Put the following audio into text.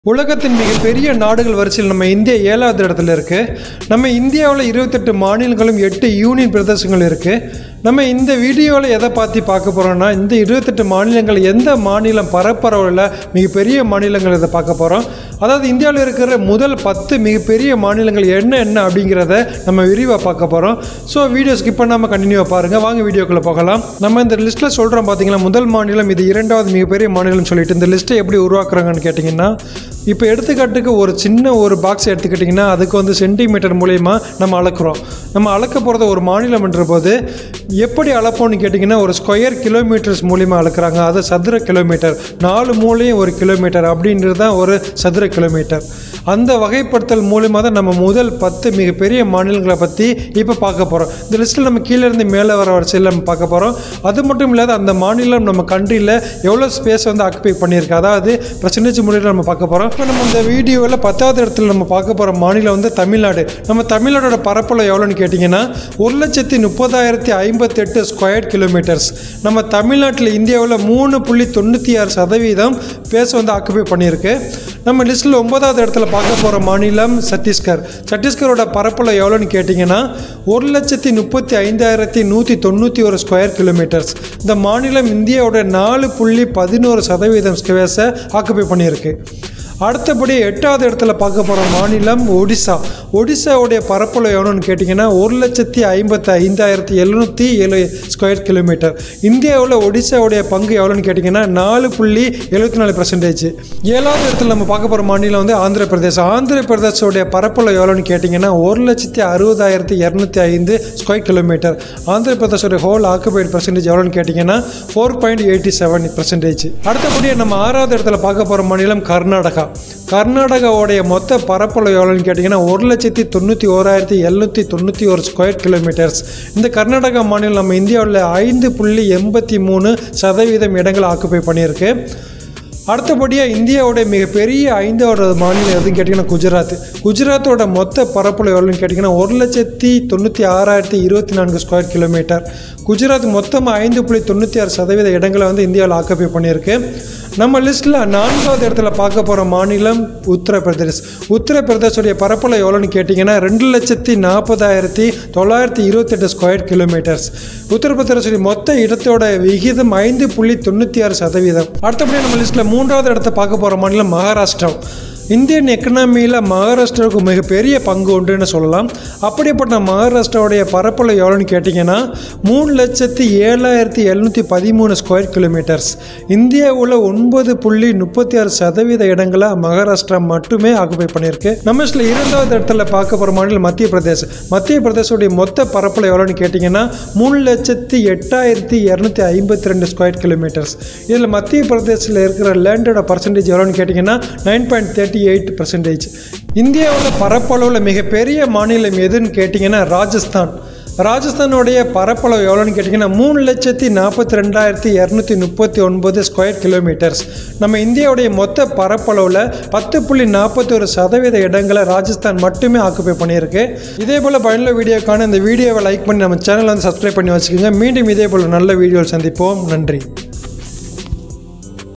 உலகத்தின் மிகப்பெரிய நாடுகள் வரிசையில் நம்ம இந்தியா ஏழாவது இடத்துல இருக்கு நம்ம இந்தியாவில் இருபத்தெட்டு மாநிலங்களும் எட்டு யூனியன் பிரதேசங்கள் இருக்கு நம்ம இந்த வீடியோவில் எதை பார்த்து பார்க்க போறோம்னா இந்த இருபத்தெட்டு மாநிலங்கள் எந்த மாநிலம் பரப்பரவில் மிகப்பெரிய மாநிலங்கள் இதை பார்க்க போகிறோம் அதாவது இந்தியாவில் இருக்கிற முதல் பத்து மிகப்பெரிய மாநிலங்கள் என்ன என்ன அப்படிங்கிறத நம்ம விரிவாக பார்க்க போகிறோம் ஸோ வீடியோ ஸ்கிப் பண்ணாமல் கண்டினியூவாக பாருங்கள் வாங்க வீடியோக்குள்ளே போகலாம் நம்ம இந்த லிஸ்ட்டில் சொல்கிறோம் பார்த்தீங்களா முதல் மாநிலம் இது இரண்டாவது மிகப்பெரிய மாநிலம் சொல்லிட்டு இந்த லிஸ்ட்டை எப்படி உருவாக்குறாங்கன்னு கேட்டிங்கன்னா இப்போ எடுத்துக்காட்டுக்கு ஒரு சின்ன ஒரு பாக்ஸ் எடுத்துக்கிட்டிங்கன்னா அதுக்கு வந்து சென்டிமீட்டர் மூலயமா நம்ம அளக்குறோம் நம்ம அளக்க போகிறது ஒரு மாநிலம் என்ற போது எப்படி அளப்போம்னு கேட்டிங்கன்னா ஒரு ஸ்கொயர் கிலோமீட்டர்ஸ் மூலிமா அளக்குறாங்க அது சதுர கிலோமீட்டர் நாலு மூலையும் ஒரு கிலோமீட்டர் அப்படின்றது தான் ஒரு சதுர கிலோமீட்டர் அந்த வகைப்படுத்தல் மூலிமா தான் நம்ம முதல் பத்து மிகப்பெரிய மாநிலங்களை பற்றி இப்போ பார்க்க போகிறோம் இந்த லிஸ்ட்டில் நம்ம கீழே இருந்து மேலே வர வரிசையில் நம்ம பார்க்க போகிறோம் அது மட்டும் இல்லாத அந்த மாநிலம் நம்ம கண்ட்ரியில் எவ்வளோ ஸ்பேஸ் வந்து ஆக்குபை பண்ணியிருக்கு அதாவது பர்சன்டேஜ் முறையில் நம்ம பார்க்க போகிறோம் இப்போ நம்ம இந்த வீடியோவில் பத்தாவது இடத்துல நம்ம பார்க்க போகிற மாநிலம் வந்து தமிழ்நாடு நம்ம தமிழ்நாடோட பரப்பளவு எவ்வளோன்னு கேட்டிங்கன்னா ஒரு லட்சத்தி முப்பதாயிரத்தி ஐம்பத்தெட்டு ஸ்கொயர் கிலோமீட்டர்ஸ் நம்ம தமிழ்நாட்டில் இந்தியாவில் மூணு புள்ளி தொண்ணூற்றி ஆறு சதவீதம் ஸ்பேஸ் வந்து ஆக்குபை பண்ணியிருக்கு நம்ம லிஸ்ட்டில் ஒன்பதாவது இடத்துல பார்க்க போகிற மாநிலம் சத்தீஸ்கர் சத்தீஸ்கரோட பரப்பளவு எவ்வளோன்னு கேட்டிங்கன்னா ஒரு லட்சத்தி முப்பத்தி ஐந்தாயிரத்தி நூற்றி தொண்ணூற்றி ஒரு ஸ்கொயர் கிலோமீட்டர்ஸ் இந்த மாநிலம் இந்தியாவோட நாலு புள்ளி பதினோரு சதவீதம் ஸ்பேஸை ஆக்குபை பண்ணியிருக்கு அடுத்தபடி எட்டாவது இடத்துல பார்க்க போகிற மாநிலம் ஒடிசா ஒடிசாவுடைய பரப்பளவு எவ்வளோன்னு கேட்டிங்கன்னா ஒரு லட்சத்தி ஐம்பத்தி ஐந்தாயிரத்தி எழுநூற்றி ஏழு ஸ்கொயர் கிலோமீட்டர் இந்தியாவில் ஒடிசாவுடைய பங்கு எவ்வளோன்னு கேட்டிங்கன்னா நாலு புள்ளி எழுபத்தி நாலு பர்சன்டேஜ் ஏழாவது இடத்துல நம்ம பார்க்க போகிற மாநிலம் வந்து ஆந்திர பிரதேசம் ஆந்திர பிரதேசோடைய பரப்பளவு எவ்வளோன்னு கேட்டிங்கன்னா ஒரு லட்சத்தி அறுபதாயிரத்தி இரநூத்தி ஐந்து ஸ்கொயர் கிலோமீட்டர் ஆந்திர பிரதேசோட ஹோல் ஆக்குபைட் பர்சன்டேஜ் எவ்வளோன்னு கேட்டிங்கன்னா four point eighty seven percentage அடுத்தபடியாக நம்ம ஆறாவது இடத்துல பார்க்க போகிற மாநிலம் கர்நாடகா கர்நாடகாவுடைய மொத்த பரப்பளவு எவ்வளோன்னு கேட்டிங்கன்னா ஒரு லட்சத்தி தொண்ணூற்றி ஓராயிரத்தி எழுநூற்றி தொண்ணூற்றி ஒரு ஸ்கொயர் கிலோமீட்டர்ஸ் இந்த கர்நாடகா மாநிலம் நம்ம இந்தியாவில் ஐந்து புள்ளி எண்பத்தி மூணு சதவீதம் இடங்கள் ஆக்குப்பை பண்ணியிருக்கு அடுத்தபடியாக இந்தியாவோட மிகப்பெரிய ஐந்தாவது மாநிலம் எதுன்னு கேட்டிங்கன்னா குஜராத் குஜராத்தோட மொத்த பரப்பளவு எவ்வளோன்னு கேட்டிங்கன்னா ஒரு லட்சத்தி தொண்ணூற்றி ஆறாயிரத்தி இருபத்தி நான்கு ஸ்கொயர் கிலோமீட்டர் குஜராத் மொத்தமாக ஐந்து புள்ளி தொண்ணூற்றி ஆறு சதவீத இடங்களை வந்து இந்தியாவில் ஆக்குப்பை பண்ணியிருக்கு நம்ம லிஸ்ட்டில் நான்காவது இடத்துல பார்க்க போகிற மாநிலம் உத்தரப்பிரதேஷ் உத்தரப்பிரதேஷோடைய பரப்பளவு எவ்வளோன்னு கேட்டிங்கன்னா ரெண்டு லட்சத்தி நாற்பதாயிரத்தி தொள்ளாயிரத்தி இருபத்தெட்டு ஸ்கொயர் கிலோமீட்டர்ஸ் உத்தரப்பிரதேசோடைய மொத்த இடத்தோட விகிதம் ஐந்து புள்ளி தொண்ணூற்றி ஆறு சதவீதம் அடுத்தபடி நம்ம லிஸ்ட்டில் மூன்றாவது இடத்த பார்க்க போகிற மாநிலம் மகாராஷ்டிரா இந்தியன் எக்கனாமியில் மகாராஷ்டிராவுக்கு மிகப்பெரிய பங்கு உண்டுன்னு சொல்லலாம் அப்படிப்பட்ட மகாராஷ்டிராவுடைய பரப்பளவு எவ்வளோன்னு கேட்டிங்கன்னா மூணு லட்சத்தி ஏழாயிரத்தி எழுநூற்றி பதிமூணு ஸ்கொயர் கிலோமீட்டர்ஸ் இந்தியாவில் ஒன்பது புள்ளி முப்பத்தி ஆறு சதவீத இடங்களை மகாராஷ்டிரா மட்டுமே ஆக்குபை பண்ணியிருக்கு நம்ம இதில் இரண்டாவது இடத்துல பார்க்க போகிற மாநிலம் மத்திய பிரதேஷ் மத்திய பிரதேசோடைய மொத்த பரப்பளவு எவ்வளோன்னு கேட்டிங்கன்னா மூணு லட்சத்தி எட்டாயிரத்தி இரநூத்தி ஐம்பத்தி ரெண்டு ஸ்கொயர் கிலோமீட்டர்ஸ் இதில் மத்திய பிரதேசத்தில் இருக்கிற லேண்டோட பர்சன்டேஜ் எவ்வளோன்னு கேட்டிங்கன்னா nine point thirty eight percentage இந்தியாவில் பரப்பளவில் மிகப்பெரிய மாநிலம் எதுன்னு கேட்டிங்கன்னா ராஜஸ்தான் ராஜஸ்தானுடைய பரப்பளவு எவ்வளோன்னு கேட்டிங்கன்னா மூணு லட்சத்தி நாற்பத்தி ரெண்டாயிரத்தி இரநூத்தி முப்பத்தி ஒன்பது ஸ்கொயர் கிலோமீட்டர்ஸ் நம்ம இந்தியாவுடைய மொத்த பரப்பளவில் பத்து புள்ளி நாற்பத்தி ஒரு சதவீத இடங்களை ராஜஸ்தான் மட்டுமே ஆக்குப்பை பண்ணியிருக்கு இதே போல் பயனுள்ள வீடியோக்கான இந்த வீடியோவை லைக் பண்ணி நம்ம சேனலை வந்து சப்ஸ்கிரைப் பண்ணி வச்சுக்கோங்க மீண்டும் இதே போல் நல்ல வீடியோவில் சந்திப்போம் நன்றி